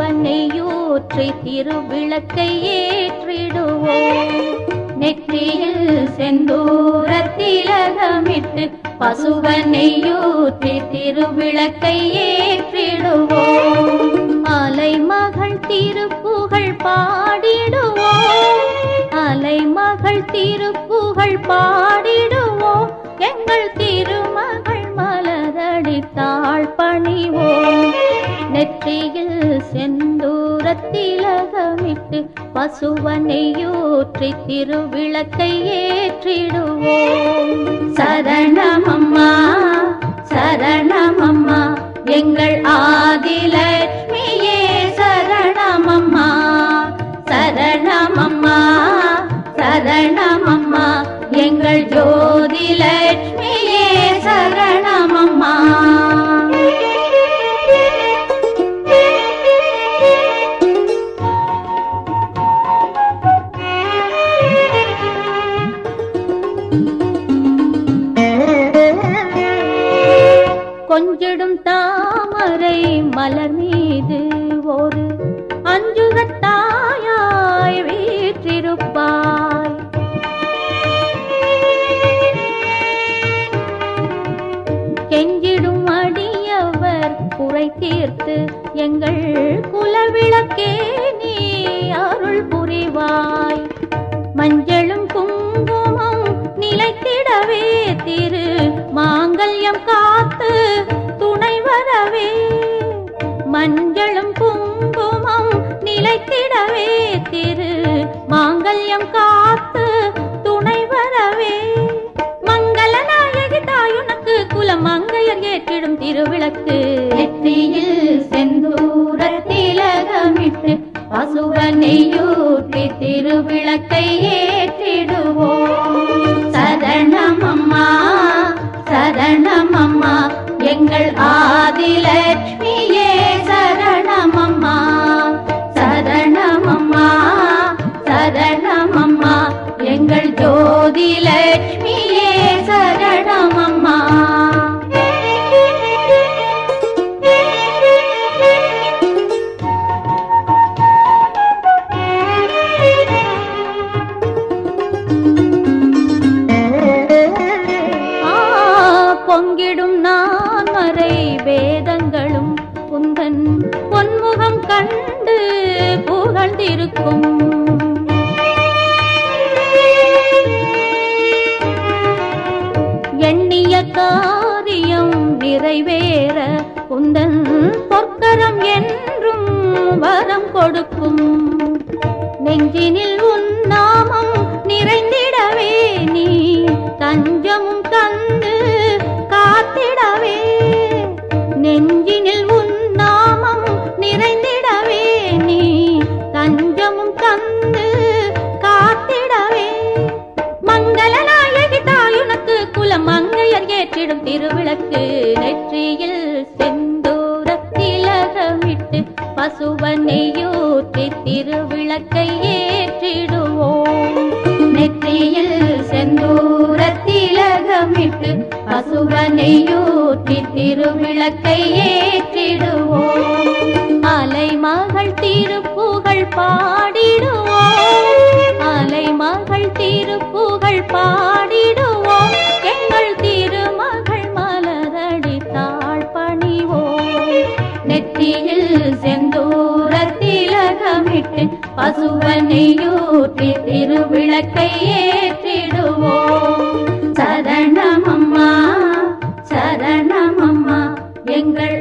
பசுவனையூற்றி திருவிளக்கை ஏற்றிடுவோம் நெற்றியில் செந்தூர திலகமிட்டு பசுவனையூற்றி திருவிளக்கை ஏற்றிடுவோம் அலைமகள் திருப்புகழ் பாடிடுவோம் அலைமகள் திருப்புகழ் பாடிடுவோம் எங்கள் திருமகள் மலரடித்தாள் பணிவோம் நெற்றியில் செந்தூர திலகமிட்டு பசுவனையூற்றி திருவிளக்கை ஏற்றிடுவோம் சரணமம்மா சரணமம்மா எங்கள் ஆதிலட்சுமியே சரணமம்மா சரணமம்மா சரணமம்மா எங்கள் ஜோதிலட்சுமியே சரணமம்மா கொஞ்சிடும் தாமரை மலர் மீது ஒரு அஞ்சுகத்தாயாய் வீற்றிருப்பாய் கெஞ்சிடும் அடியவர் குறை தீர்த்து எங்கள் குலவிளக்கே நீ அருள் புரிவாய் மஞ்சளும் குங்குமம் நிலைத்திடவே திரு மாங்கல்யம் காத்து துணை வரவே மஞ்சளும் குங்குமம் நிலைத்திடவே திரு மாங்கல்யம் காத்து துணை வரவே மங்கள நாயகி தாயுனக்கு குலம் மங்கையர் ஏற்றிடும் திருவிளக்கு நெற்றியில் செந்தூர திலகமிட்டு பசுவனையூற்றி திருவிளக்கை ஏற்றிடுவோம் சரணமம்மா சரணமம்மா எங்கள் ஆதிலட்சுமியே சரணமம்மா சரணமம்மா சரணமம்மா எங்கள் ஜோதிலட்சுமியே சரணமம்மா ஆ, பொங்கிடும் நான் மறை வேதங்களும் குந்தன் பொன்முகம் கண்டு புகழ்ந்திருக்கும் எண்ணிய காரியம் நிறைவேற குந்தன் பொற்கரம் என்றும் வரம் கொடுக்கும் நெஞ்சினில் உன் நாமம் நிறைந்திடவே நீ தஞ்சமும் தந்து காத்திடவே நெஞ்சினில் உன் நாமம் நிறைந்திடவே நீ தஞ்சமும் தந்து காத்திடவே மங்கள நாயகி தாயுனக்கு குலம் மங்கையர் ஏற்றிடும் திருவிளக்கு நெற்றியில் செந்தூர திலகமிட்டு பசுவனையூற்றி திருவிளக்கை ஏற்றிடுவோம் நெற்றியில் செந்தூர திலகமிட்டு பசுவனையூற்றி திருவிளக்கை ஏற்றிடுவோம் அலைமகள் திருப்புகழ் பாடிடுவோம் அலைமகள் திருப்புகழ் பாடிடுவோம் எங்கள் திருமகள் மலரடி தாழ் பணிவோம் நெற்றியில் செந்தூர திலகமிட்டு பசுவனையூற்றி திருவிளக்கை ஏற்றிடுவோம் சரணமம்மா சரணமம்மா எங்கள்